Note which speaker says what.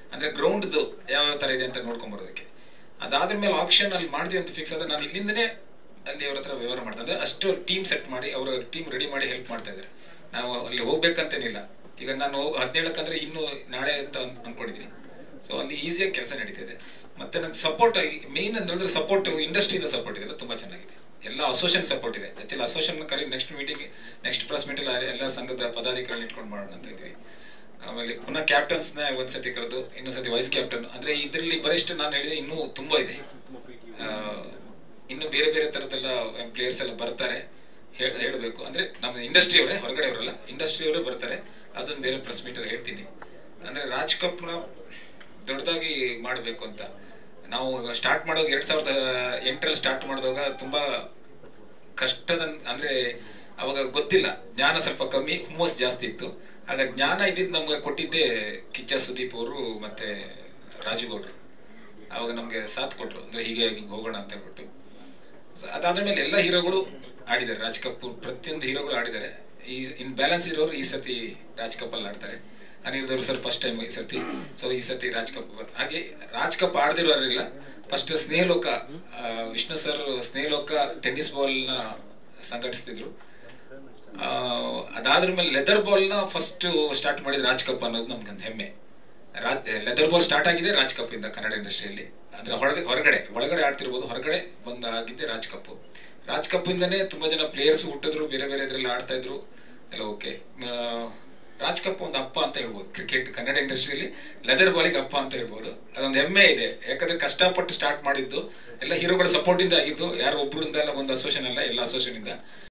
Speaker 1: ಅಂದ್ರೆ ಗ್ರೌಂಡ್ದು ಯಾವ ತರ ಇದೆ ಅಂತ ನೋಡ್ಕೊಂಡ್ ಬರೋದಕ್ಕೆ ಅದಾದ್ರ ಮೇಲೆ ಆಕ್ಷನ್ ಅಲ್ಲಿ ಮಾಡಿದ್ವಿ ಅಂತ ಫಿಕ್ಸ್ ಆದ್ರೆ ನಾನು ಇಲ್ಲಿಂದನೇ ಅಲ್ಲಿ ಅವ್ರ ಹತ್ರ ವ್ಯವಹಾರ ಮಾಡ್ತಾ ಅಂದ್ರೆ ಅಷ್ಟು ಟೀಮ್ ಸೆಟ್ ಮಾಡಿ ಅವರ ಟೀಮ್ ರೆಡಿ ಮಾಡಿ ಹೆಲ್ಪ್ ಮಾಡ್ತಾ ಇದ್ದಾರೆ ನಾವು ಅಲ್ಲಿ ಹೋಗ್ಬೇಕಂತೇನಿಲ್ಲ ಈಗ ನಾನು ಹದಿನೇಳಕ್ಕಂದ್ರೆ ಇನ್ನು ನಾಳೆ ಅಂತ ಅನ್- ಅನ್ಕೊಂಡಿದ್ದೀನಿ ಸೊ ಅಲ್ಲಿ ಈಸಿಯಾಗಿ ಕೆಲಸ ನಡೀತಾ ಇದೆ ಮತ್ತೆ ನಂಗೆ ಸಪೋರ್ಟ್ ಮೇನ್ ಅಂತ ಹೇಳಿದ್ರೆ ಸಪೋರ್ಟ್ ಇಂಡಸ್ಟ್ರಿಯಿಂದ ಸಪೋರ್ಟ್ ಇದೆ ತುಂಬಾ ಚೆನ್ನಾಗಿದೆ ಎಲ್ಲ ಅಸೋಸಿಯೇಷನ್ ಸಪೋರ್ಟ್ ಇದೆ ಆಕ್ಚುಲಿ ಅಸೋಸಿಯೇಷನ್ ಕರಿ ನೆಕ್ಸ್ಟ್ ಮೀಟಿಂಗ್ ನೆಕ್ಸ್ಟ್ ಪ್ರೆಸ್ ಮೀಟಲ್ಲಿ ಎಲ್ಲ ಸಂಘದ ಪದಾಧಿಕಾರಿಗಳನ್ನ ಇಟ್ಕೊಂಡು ಮಾಡೋಣ ಅಂತ ಇದ್ವಿ ಆಮೇಲೆ ಪುನಃ ಕ್ಯಾಪ್ಟನ್ಸ್ನ ಒಂದ್ಸತಿ ಕರೆದು ಇನ್ನೊಂದ್ಸತಿ ವೈಸ್ ಕ್ಯಾಪ್ಟನ್ ಅಂದ್ರೆ ಇದರಲ್ಲಿ ಬರಿಷ್ಠ ನಾನು ಹೇಳಿದೆ ಇನ್ನೂ ತುಂಬಾ ಇದೆ ಆ, ಇನ್ನು ಬೇರೆ ಬೇರೆ ತರದೆಲ್ಲ ಪ್ಲೇಯರ್ಸ್ ಎಲ್ಲ ಬರ್ತಾರೆ ಹೇ- ಹೇಳ್ಬೇಕು ಅಂದ್ರೆ ನಮ್ಮ ಇಂಡಸ್ಟ್ರಿ ಅವರೇ ಹೊರಗಡೆ ಅವರಲ್ಲ ಇಂಡಸ್ಟ್ರಿ ಅವರೇ ಬರ್ತಾರೆ ಅದನ್ನ ಬೇರೆ ಪ್ರೆಸ್ ಮೀಟರ್ ಹೇಳ್ತೀನಿ ಅಂದ್ರೆ ರಾಜ್ ಕಪ್ನ ದೊಡ್ಡದಾಗಿ ಮಾಡಬೇಕು ಅಂತ ನಾವು ಸ್ಟಾರ್ಟ್ ಮಾಡೋವಾಗ ಎರಡ್ ಸಾವಿರದ ಎಂಟರಲ್ಲಿ ಸ್ಟಾರ್ಟ್ ಮಾಡಿದಾಗ ತುಂಬಾ ಕಷ್ಟದ ಅಂದ್ರೆ ಅವಾಗ ಗೊತ್ತಿಲ್ಲ ಜ್ಞಾನ ಸ್ವಲ್ಪ ಕಮ್ಮಿ ಹುಮ್ಮಸ್ ಜಾಸ್ತಿ ಇತ್ತು ಆಗ ಜ್ಞಾನ ಇದ್ದಿದ್ದು ನಮ್ಗೆ ಕೊಟ್ಟಿದ್ದೇ ಕಿಚ್ಚ ಸುದೀಪ್ ಅವರು ಮತ್ತೆ ರಾಜುಗೌಡ್ರು ಅವಾಗ ನಮ್ಗೆ ಸಾಥ್ ಕೊಟ್ರು ಅಂದ್ರೆ ಹೀಗೆ ಹೀಗೆ ಹೋಗೋಣ ಅಂತ ಹೇಳ್ಬಿಟ್ಟು So ಅದಾದ ಮೇಲೆ ಎಲ್ಲ ಹೀರೋಗಳು ಆಡಿದ್ದಾರೆ ರಾಜ್ ಕಪ್ ಪ್ರತಿಯೊಂದು ಹೀರೋಗಳು ಆಡಿದ್ದಾರೆ ಈ ಇನ್ ಬ್ಯಾಲೆನ್ಸ್ ಇರೋರು ಈ ಸತಿ ರಾಜ್ ಕಪ್ ಅಲ್ಲಿ ಆಡ್ತಾರೆ ಅನಿರುದ್ಧವ್ರು ಸರ್ ಫಸ್ಟ್ ಟೈಮ್ ಈ ಸರ್ತಿ ಸೊ ಈ ಸತಿ ರಾಜ್ ಕಪ್ ಬರ್- ಹಾಗೆ ರಾಜ್ ಕಪ್ ಆಡ್ದಿರೋರಿಲ್ಲ ಫಸ್ಟ್ ಸ್ನೇಹಲೋಕ ಆ, Vishnu sir Snehaloka tennis ball ನ ಸಂಘಟಿಸ್ತಿದ್ರು ಆ, ಅದಾದ್ರ ಮೇಲೆ ಲೆದರ್ ಬಾಲ್ ನ ಫಸ್ಟ್ ಸ್ಟಾರ್ಟ್ ಮಾಡಿದ ರಾಜ್ ಕಪ್ ಅನ್ನೋದು ನಮ್ಗೊಂದು ಹೆಮ್ಮೆ ಲೆದರ್ ಬಾಲ್ ಸ್ಟಾರ್ಟ್ ಆಗಿದೆ ರಾಜ್ ಕಪ್ ಇಂದ ಕನ್ನಡ ಇಂಡಸ್ಟ್ರಿಯಲ್ಲಿ ಅಂದ್ರೆ ಹೊರಗೆ ಹೊರಗಡೆ ಒಳಗಡೆ ಆಡ್ತಿರ್ಬೋದು ಹೊರಗಡೆ ಬಂದ ಆಗಿದ್ದೆ ರಾಜ್ ಕಪ್ ರಾಜ್ ಕಪ್ ಇಂದನೇ ತುಂಬಾ ಜನ ಪ್ಲೇಯರ್ಸ್ ಹುಟ್ಟಿದ್ರು ಬೇರೆ ಬೇರೆ ಇದ್ರಲ್ಲಿ ಆಡ್ತಾ ಇದ್ರು ಎಲ್ಲ ಓಕೆ ರಾಜ್ ಕಪ್ ಒಂದು ಅಪ್ಪ ಅಂತ ಹೇಳ್ಬೋದು ಕ್ರಿಕೆಟ್ ಕನ್ನಡ ಇಂಡಸ್ಟ್ರಿಯಲ್ಲಿ ಲೆದರ್ ಬಾಲಿಗೆ ಅಪ್ಪ ಅಂತ ಹೇಳ್ಬೋದು ಅದೊಂದು ಹೆಮ್ಮೆ ಇದೆ ಯಾಕಂದ್ರೆ ಕಷ್ಟಪಟ್ಟು ಸ್ಟಾರ್ಟ್ ಮಾಡಿದ್ದು ಎಲ್ಲ ಹೀರೋಗಳ ಸಪೋರ್ಟ್ ಇಂದ ಆಗಿದ್ದು ಯಾರು ಒಬ್ಬರಿಂದ ಎಲ್ಲ ಒಂದು ಅಸೋಸಿಯೇಷನ್ ಅಲ್ಲ ಎಲ್ಲ ಅಸೋಸಿಯೇಷನ್ ಇಂದ